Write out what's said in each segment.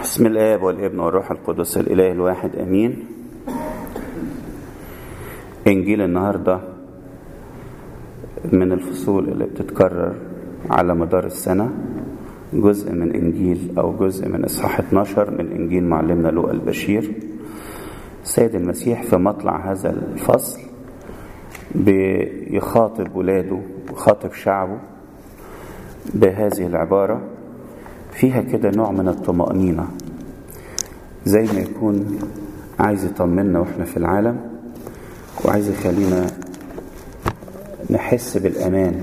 بسم الآب والابن والروح القدس الإله الواحد أمين إنجيل النهاردة من الفصول اللي بتتكرر على مدار السنة جزء من إنجيل أو جزء من إصحاح 12 من إنجيل معلمنا لوقا البشير السيد المسيح في مطلع هذا الفصل بيخاطب ولاده ويخاطب شعبه بهذه العبارة فيها كده نوع من الطمأنينة زي ما يكون عايز يطمنا واحنا في العالم وعايز يخلينا نحس بالأمان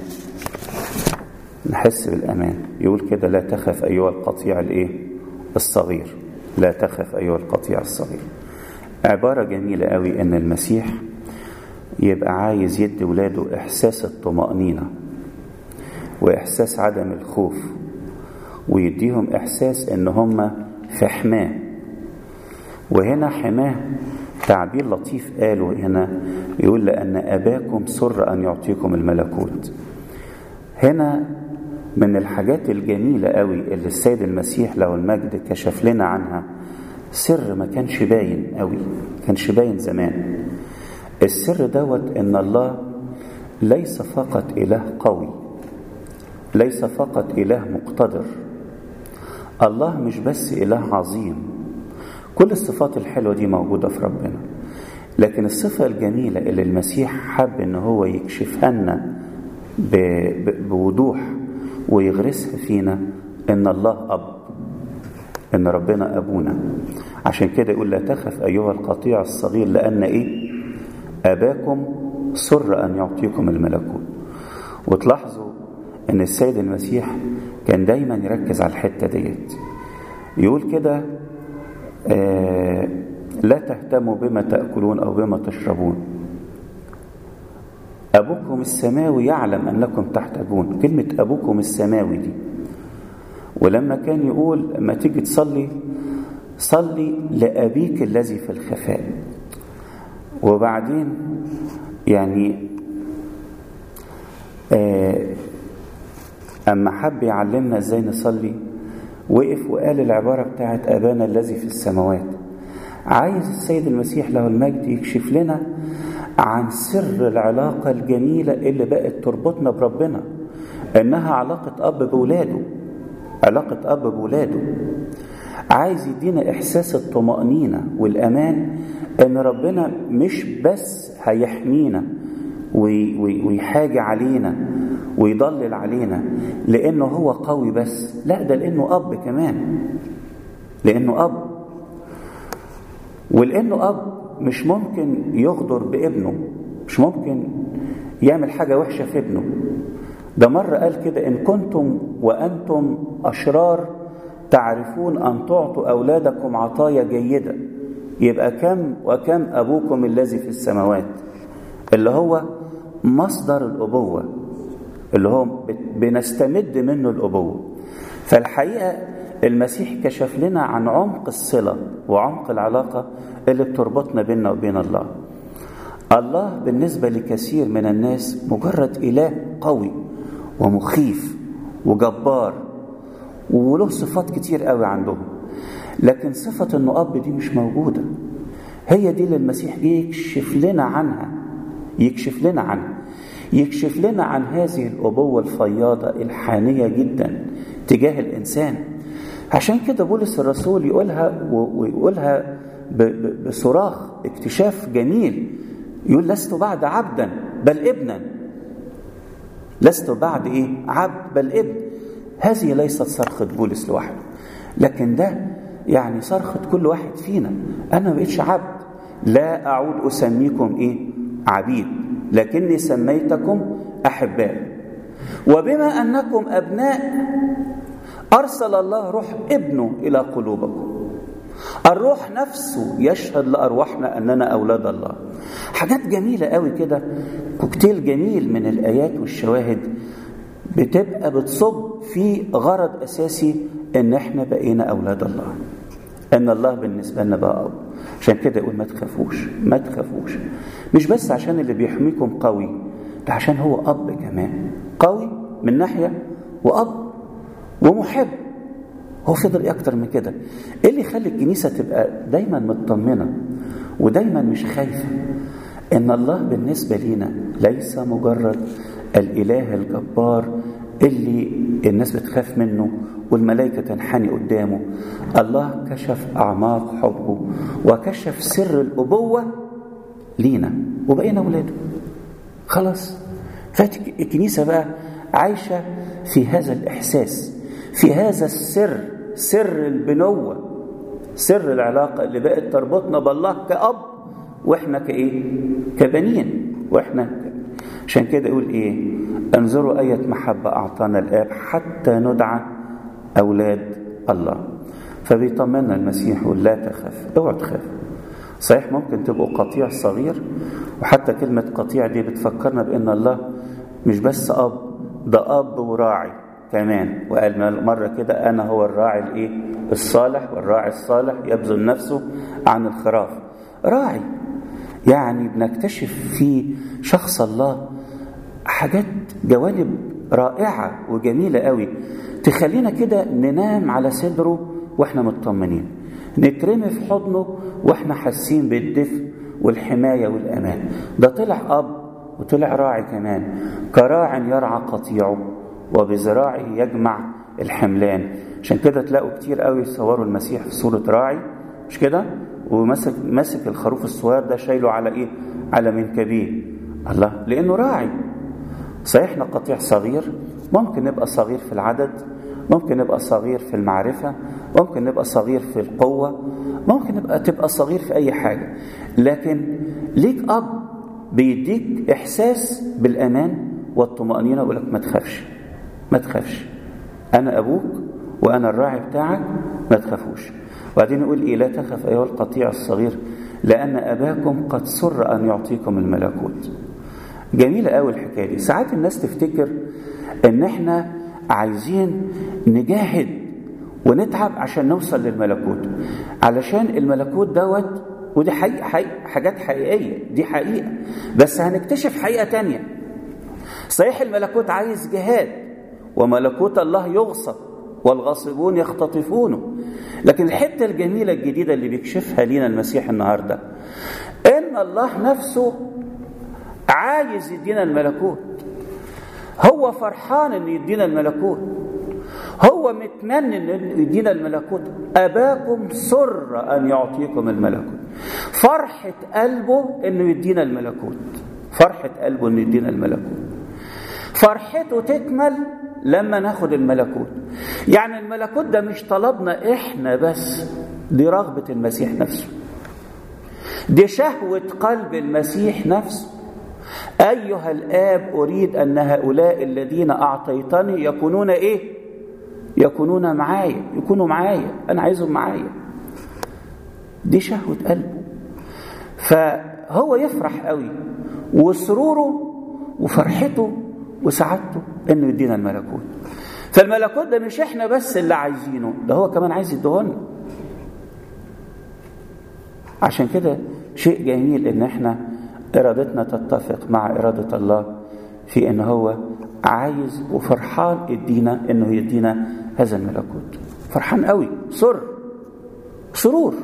نحس بالأمان يقول كده لا تخف أيها القطيع الإيه الصغير لا تخف أيها القطيع الصغير عبارة جميلة قوي إن المسيح يبقى عايز يدي ولاده إحساس الطمأنينة وإحساس عدم الخوف ويديهم إحساس إن هم في حماه وهنا حماه تعبير لطيف قاله هنا يقول لأن أباكم سر أن يعطيكم الملكوت هنا من الحاجات الجميلة قوي اللي السيد المسيح له المجد كشف لنا عنها سر ما كانش باين قوي كانش باين زمان السر دوت ان الله ليس فقط اله قوي ليس فقط اله مقتدر الله مش بس اله عظيم كل الصفات الحلوه دي موجوده في ربنا لكن الصفه الجميله اللي المسيح حب ان هو يكشفها لنا بوضوح ويغرسها فينا ان الله اب ان ربنا ابونا عشان كده يقول لا تخف ايها القطيع الصغير لان ايه اباكم سر ان يعطيكم الملكوت وتلاحظوا ان السيد المسيح كان دايما يركز على الحته ديت يقول كده آه لا تهتموا بما تاكلون او بما تشربون ابوكم السماوي يعلم انكم تحتاجون كلمه ابوكم السماوي دي ولما كان يقول لما تيجي تصلي صلي لابيك الذي في الخفاء وبعدين يعني آه أما حب يعلمنا إزاي نصلي وقف وقال العبارة بتاعت أبانا الذي في السماوات عايز السيد المسيح له المجد يكشف لنا عن سر العلاقة الجميلة اللي بقت تربطنا بربنا إنها علاقة أب بولاده علاقة أب بولاده عايز يدينا إحساس الطمأنينة والأمان إن ربنا مش بس هيحمينا ويحاجي علينا ويضلل علينا لأنه هو قوي بس لا ده لأنه أب كمان لأنه أب ولأنه أب مش ممكن يغدر بابنه مش ممكن يعمل حاجة وحشة في ابنه ده مرة قال كده إن كنتم وأنتم أشرار تعرفون أن تعطوا أولادكم عطايا جيدة يبقى كم وكم أبوكم الذي في السماوات اللي هو مصدر الأبوة اللي هو بنستمد منه الأبوة فالحقيقة المسيح كشف لنا عن عمق الصلة وعمق العلاقة اللي بتربطنا بيننا وبين الله الله بالنسبة لكثير من الناس مجرد إله قوي ومخيف وجبار وله صفات كتير قوي عندهم لكن صفة انه اب دي مش موجودة هي دي اللي المسيح جه يكشف لنا عنها يكشف لنا عنها يكشف لنا عن هذه الأبوة الفياضة الحانية جدا تجاه الإنسان عشان كده بولس الرسول يقولها ويقولها بصراخ اكتشاف جميل يقول لست بعد عبدا بل ابنا لست بعد ايه عبد بل ابن هذه ليست صرخة بولس لوحده لكن ده يعني صرخة كل واحد فينا أنا ما بقيتش عبد لا أعود أسميكم إيه عبيد لكني سميتكم أحباء وبما أنكم أبناء أرسل الله روح ابنه إلى قلوبكم الروح نفسه يشهد لأرواحنا أننا أولاد الله حاجات جميلة قوي كده كوكتيل جميل من الآيات والشواهد بتبقى بتصب في غرض أساسي إن إحنا بقينا أولاد الله ان الله بالنسبه لنا بقى اب عشان كده يقول ما تخافوش ما تخافوش مش بس عشان اللي بيحميكم قوي ده عشان هو اب كمان قوي من ناحيه واب ومحب هو فضل ايه اكتر من كده ايه اللي يخلي الكنيسه تبقى دايما مطمنه ودايما مش خايفه ان الله بالنسبه لينا ليس مجرد الاله الجبار اللي الناس بتخاف منه والملائكه تنحني قدامه الله كشف اعماق حبه وكشف سر الابوه لينا وبقينا اولاده خلاص فالكنيسه بقى عايشه في هذا الاحساس في هذا السر سر البنوه سر العلاقه اللي بقت تربطنا بالله كاب واحنا كايه كبنين واحنا عشان كده يقول ايه انظروا ايه محبه اعطانا الاب حتى ندعى اولاد الله فبيطمنا المسيح يقول لا تخاف اوعى تخاف صحيح ممكن تبقوا قطيع صغير وحتى كلمة قطيع دي بتفكرنا بأن الله مش بس أب ده أب وراعي كمان وقال مرة كده أنا هو الراعي الإيه الصالح والراعي الصالح يبذل نفسه عن الخراف راعي يعني بنكتشف في شخص الله حاجات جوانب رائعة وجميلة قوي تخلينا كده ننام على صدره واحنا مطمنين نترمي في حضنه واحنا حاسين بالدفء والحماية والأمان ده طلع أب وطلع راعي كمان كراع يرعى قطيعه وبذراعه يجمع الحملان عشان كده تلاقوا كتير قوي يصوروا المسيح في صورة راعي مش كده ومسك ماسك الخروف الصغير ده شايله على ايه على منكبيه الله لانه راعي صحيح احنا قطيع صغير ممكن نبقى صغير في العدد ممكن نبقى صغير في المعرفة ممكن نبقى صغير في القوة ممكن نبقى تبقى صغير في أي حاجة لكن ليك أب بيديك إحساس بالأمان والطمأنينة ويقول لك ما تخافش ما تخافش أنا أبوك وأنا الراعي بتاعك ما تخافوش وبعدين يقول إيه لا تخف أيها القطيع الصغير لأن أباكم قد سر أن يعطيكم الملكوت جميلة قوي الحكاية دي ساعات الناس تفتكر إن إحنا عايزين نجاهد ونتعب عشان نوصل للملكوت علشان الملكوت دوت ودي حقيقة, حقيقة حاجات حقيقية دي حقيقة بس هنكتشف حقيقة تانية صحيح الملكوت عايز جهاد وملكوت الله يغصب والغاصبون يختطفونه لكن الحتة الجميلة الجديدة اللي بيكشفها لينا المسيح النهاردة إن الله نفسه عايز يدينا الملكوت هو فرحان انه يدينا الملكوت هو متمنى انه يدينا الملكوت اباكم سر ان يعطيكم الملكوت فرحه قلبه انه يدينا الملكوت فرحه قلبه انه يدينا الملكوت فرحته تكمل لما ناخد الملكوت يعني الملكوت ده مش طلبنا احنا بس دي رغبه المسيح نفسه دي شهوه قلب المسيح نفسه أيها الآب أريد أن هؤلاء الذين أعطيتني يكونون إيه؟ يكونون معايا يكونوا معايا أنا عايزهم معايا دي شهوة قلبه فهو يفرح قوي وسروره وفرحته وسعادته انه يدينا الملكوت فالملكوت ده مش احنا بس اللي عايزينه ده هو كمان عايز يديهولنا عشان كده شيء جميل ان احنا ارادتنا تتفق مع اراده الله في ان هو عايز وفرحان يدينا انه يدينا هذا الملكوت فرحان قوي سر سرور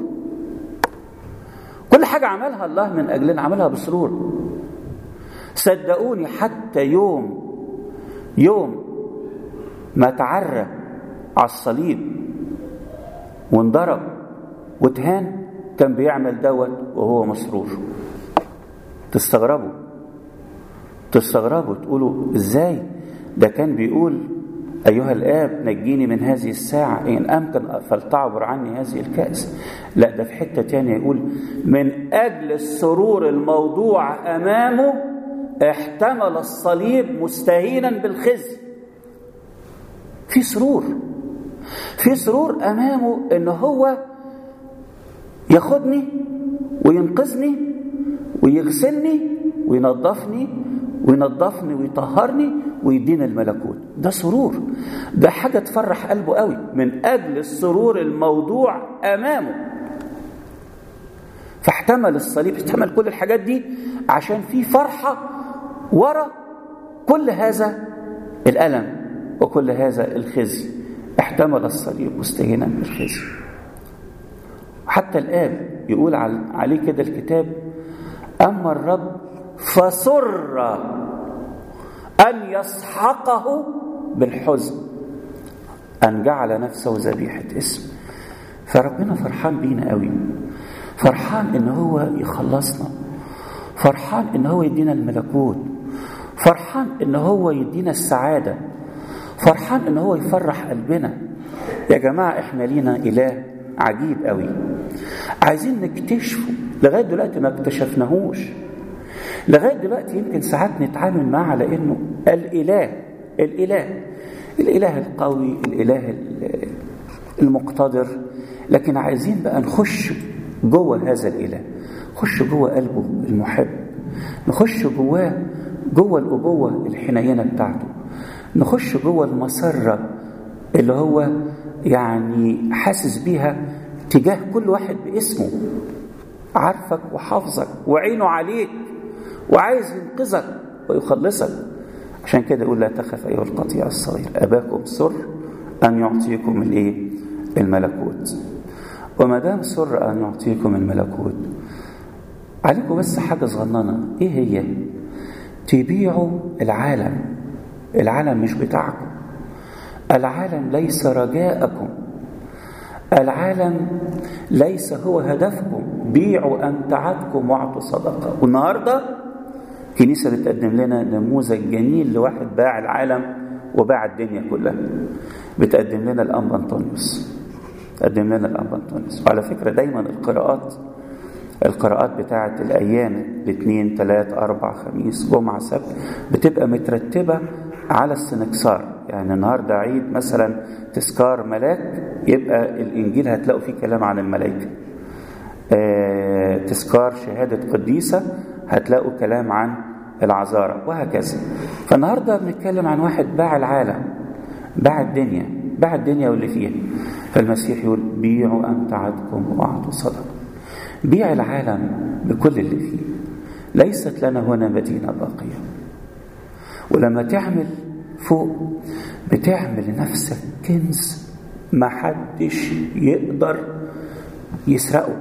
كل حاجه عملها الله من اجلنا عملها بسرور صدقوني حتى يوم يوم ما تعرى على الصليب وانضرب وتهان كان بيعمل دوت وهو مسرور تستغربوا تستغربوا تقولوا ازاي ده كان بيقول أيها الآب نجيني من هذه الساعة إن أمكن فلتعبر عني هذه الكأس لا ده في حتة تانية يقول من أجل السرور الموضوع أمامه احتمل الصليب مستهينا بالخزي في سرور في سرور أمامه إن هو ياخدني وينقذني ويغسلني وينظفني وينظفني ويطهرني ويدينا الملكوت ده سرور ده حاجة تفرح قلبه قوي من أجل السرور الموضوع أمامه فاحتمل الصليب احتمل كل الحاجات دي عشان في فرحة ورا كل هذا الألم وكل هذا الخزي احتمل الصليب مستهينا بالخزي حتى الآب يقول عليه كده الكتاب أما الرب فسر أن يسحقه بالحزن أن جعل نفسه ذبيحة اسم فربنا فرحان بينا قوي فرحان إن هو يخلصنا فرحان إن هو يدينا الملكوت فرحان إن هو يدينا السعادة فرحان إن هو يفرح قلبنا يا جماعة إحنا لينا إله عجيب قوي عايزين نكتشفه لغاية دلوقتي ما اكتشفناهوش لغاية دلوقتي يمكن ساعات نتعامل معاه على إنه الإله الإله الإله القوي الإله المقتدر لكن عايزين بقى نخش جوه هذا الإله نخش جوه قلبه المحب نخش جواه جوه الأبوة الحنينة بتاعته نخش جوه المسرة اللي هو يعني حاسس بيها تجاه كل واحد باسمه عارفك وحافظك وعينه عليك وعايز ينقذك ويخلصك عشان كده يقول لا تخف ايها القطيع الصغير اباكم سر ان يعطيكم الايه الملكوت وما دام سر ان يعطيكم الملكوت عليكم بس حاجه صغننه ايه هي تبيعوا العالم العالم مش بتاعكم العالم ليس رجاءكم العالم ليس هو هدفكم بيعوا أمتعتكم واعطوا صدقة والنهاردة كنيسة بتقدم لنا نموذج جميل لواحد باع العالم وباع الدنيا كلها بتقدم لنا الأنبا أنطونيوس تقدم لنا الأنبا أنطونيوس وعلى فكرة دايما القراءات القراءات بتاعة الأيام الاثنين ثلاث أربع خميس جمعة سبت بتبقى مترتبة على السنكسار يعني النهارده عيد مثلا تذكار ملاك يبقى الانجيل هتلاقوا فيه كلام عن الملائكه آه تذكار شهاده قديسه هتلاقوا كلام عن العذارى وهكذا فالنهارده بنتكلم عن واحد باع العالم باع الدنيا باع الدنيا واللي فيها فالمسيح يقول بيعوا امتعتكم واعطوا صدقه بيع العالم بكل اللي فيه ليست لنا هنا مدينه باقيه ولما تعمل فوق بتعمل لنفسك كنز ما حدش يقدر يسرقه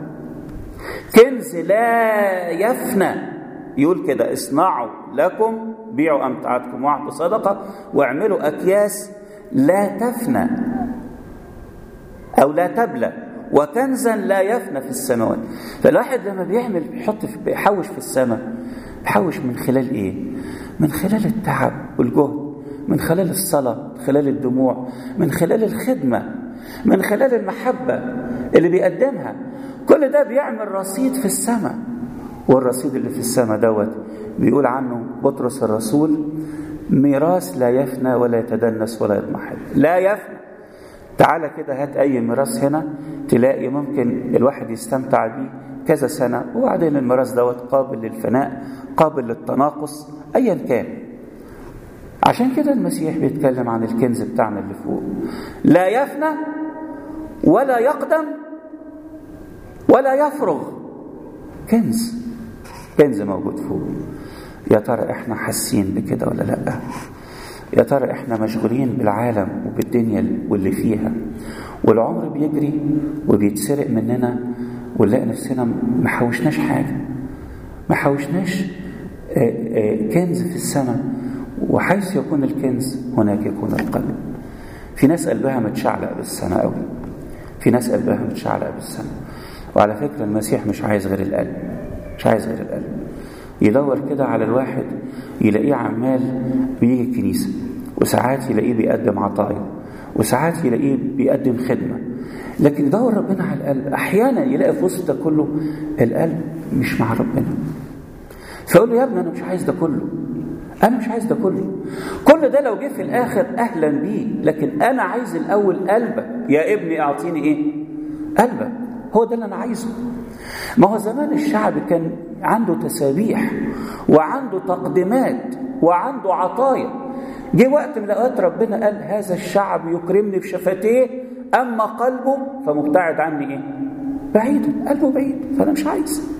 كنز لا يفنى يقول كده اصنعوا لكم بيعوا امتعتكم واعطوا صدقه واعملوا اكياس لا تفنى او لا تبلى وكنزا لا يفنى في السماوات فالواحد لما بيعمل بيحط في بيحوش في السماء بيحوش من خلال ايه من خلال التعب والجهد من خلال الصلاة من خلال الدموع من خلال الخدمة من خلال المحبة اللي بيقدمها كل ده بيعمل رصيد في السماء والرصيد اللي في السماء دوت بيقول عنه بطرس الرسول ميراث لا يفنى ولا يتدنس ولا يضمحل لا يفنى تعالى كده هات اي ميراث هنا تلاقي ممكن الواحد يستمتع بيه كذا سنة وبعدين الميراث دوت قابل للفناء قابل للتناقص ايا كان عشان كده المسيح بيتكلم عن الكنز بتاعنا اللي فوق لا يفنى ولا يقدم ولا يفرغ كنز كنز موجود فوق يا ترى احنا حاسين بكده ولا لا يا ترى احنا مشغولين بالعالم وبالدنيا واللي فيها والعمر بيجري وبيتسرق مننا ونلاقي نفسنا ما حوشناش حاجه ما حوشناش كنز في السماء وحيث يكون الكنز هناك يكون القلب في ناس قلبها متشعلق بالسماء قوي في ناس قلبها متشعلق بالسماء وعلى فكره المسيح مش عايز غير القلب مش عايز غير القلب يدور كده على الواحد يلاقيه عمال بيجي الكنيسه وساعات يلاقيه بيقدم عطايا وساعات يلاقيه بيقدم خدمه لكن يدور ربنا على القلب احيانا يلاقي في وسط ده كله القلب مش مع ربنا فيقول له يا ابني انا مش عايز ده كله انا مش عايز ده كله كل ده لو جه في الاخر اهلا بيه لكن انا عايز الاول قلبك يا ابني اعطيني ايه قلبك هو ده اللي انا عايزه ما هو زمان الشعب كان عنده تسابيح وعنده تقديمات وعنده عطايا جه وقت من الاوقات ربنا قال هذا الشعب يكرمني بشفتيه اما قلبه فمبتعد عني ايه بعيد قلبه بعيد فانا مش عايز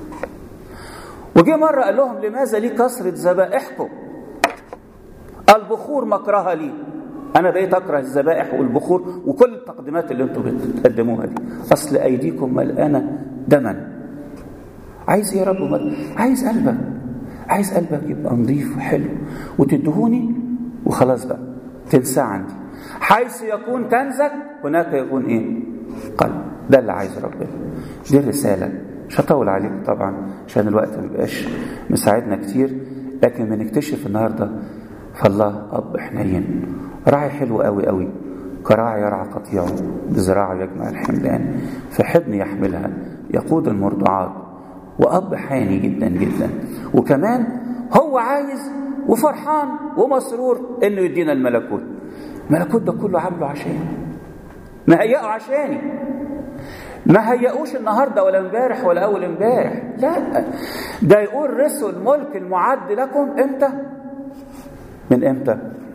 وجه مره قال لهم لماذا لي كثره ذبائحكم البخور مكرهه لي انا بقيت اكره الذبائح والبخور وكل التقديمات اللي انتم بتقدموها دي اصل ايديكم ملقانه دما عايز ايه يا رب مل... عايز قلبك عايز قلبك يبقى نظيف وحلو وتدهوني وخلاص بقى تنسى عندي حيث يكون كنزك هناك يكون ايه قلب ده اللي عايز ربنا دي الرساله مش هطول عليكم طبعا عشان الوقت ما بيبقاش مساعدنا كتير لكن بنكتشف النهارده فالله اب حنين راعي حلو قوي قوي كراعي يرعى قطيعه بذراعه يجمع الحملان في حضن يحملها يقود المرضعات واب حاني جدا جدا وكمان هو عايز وفرحان ومسرور انه يدينا الملكوت الملكوت ده كله عامله عشان مهيئه عشاني ما هيئوش النهارده ولا امبارح ولا اول امبارح لا ده يقول رثوا الملك المعد لكم امتى من امتى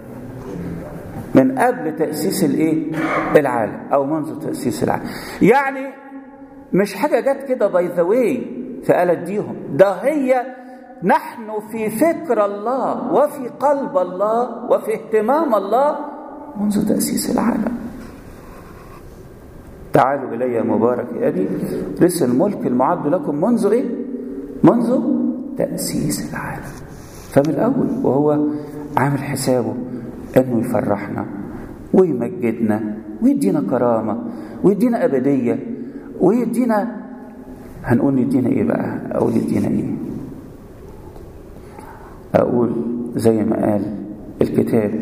من قبل تاسيس الايه العالم او منذ تاسيس العالم يعني مش حاجه جت كده باي ذا واي فقال اديهم ده هي نحن في فكر الله وفي قلب الله وفي اهتمام الله منذ تاسيس العالم تعالوا إلي مبارك يا أبي رث الملك المعد لكم منذ إيه؟ منذ تأسيس العالم فمن الأول وهو عامل حسابه أنه يفرحنا ويمجدنا ويدينا كرامة ويدينا أبدية ويدينا هنقول يدينا إيه بقى أقول يدينا إيه أقول زي ما قال الكتاب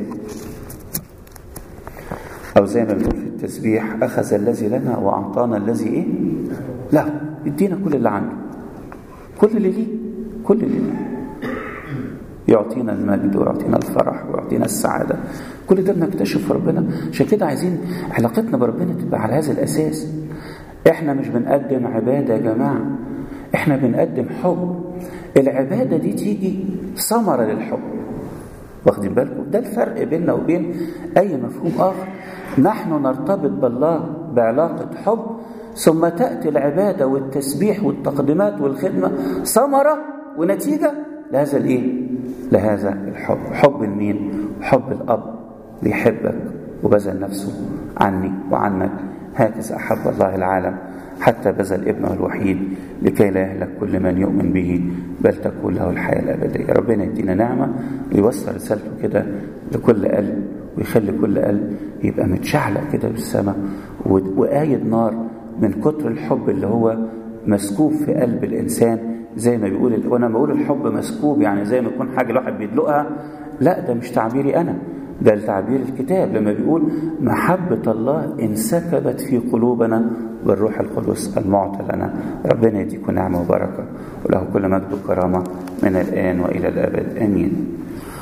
أو زي ما بنقول في التسبيح أخذ الذي لنا وأعطانا الذي إيه؟ له يدينا كل اللي عنده كل اللي ليه كل اللي ليه يعطينا المجد ويعطينا الفرح ويعطينا السعادة كل ده بنكتشف ربنا عشان كده عايزين علاقتنا بربنا تبقى على هذا الأساس احنا مش بنقدم عبادة يا جماعة احنا بنقدم حب العبادة دي تيجي ثمرة للحب واخدين بالكم ده الفرق بيننا وبين أي مفهوم آخر نحن نرتبط بالله بعلاقة حب ثم تأتي العبادة والتسبيح والتقديمات والخدمة ثمرة ونتيجة لهذا الإيه؟ لهذا الحب حب المين؟ حب الأب بيحبك وبذل نفسه عني وعنك هكذا أحب الله العالم حتى بذل ابنه الوحيد لكي لا يهلك كل من يؤمن به بل تكون له الحياة الأبدية ربنا يدينا نعمة ويوصل رسالته كده لكل قلب ويخلي كل قلب يبقى متشعلق كده بالسماء وقايد نار من كتر الحب اللي هو مسكوب في قلب الإنسان زي ما بيقول وانا بقول الحب مسكوب يعني زي ما يكون حاجه الواحد بيدلقها لا ده مش تعبيري انا ده تعبير الكتاب لما بيقول محبة الله انسكبت في قلوبنا بالروح القدس المعطى لنا ربنا يديكم نعمة وبركة وله كل مجد وكرامة من الآن وإلى الأبد آمين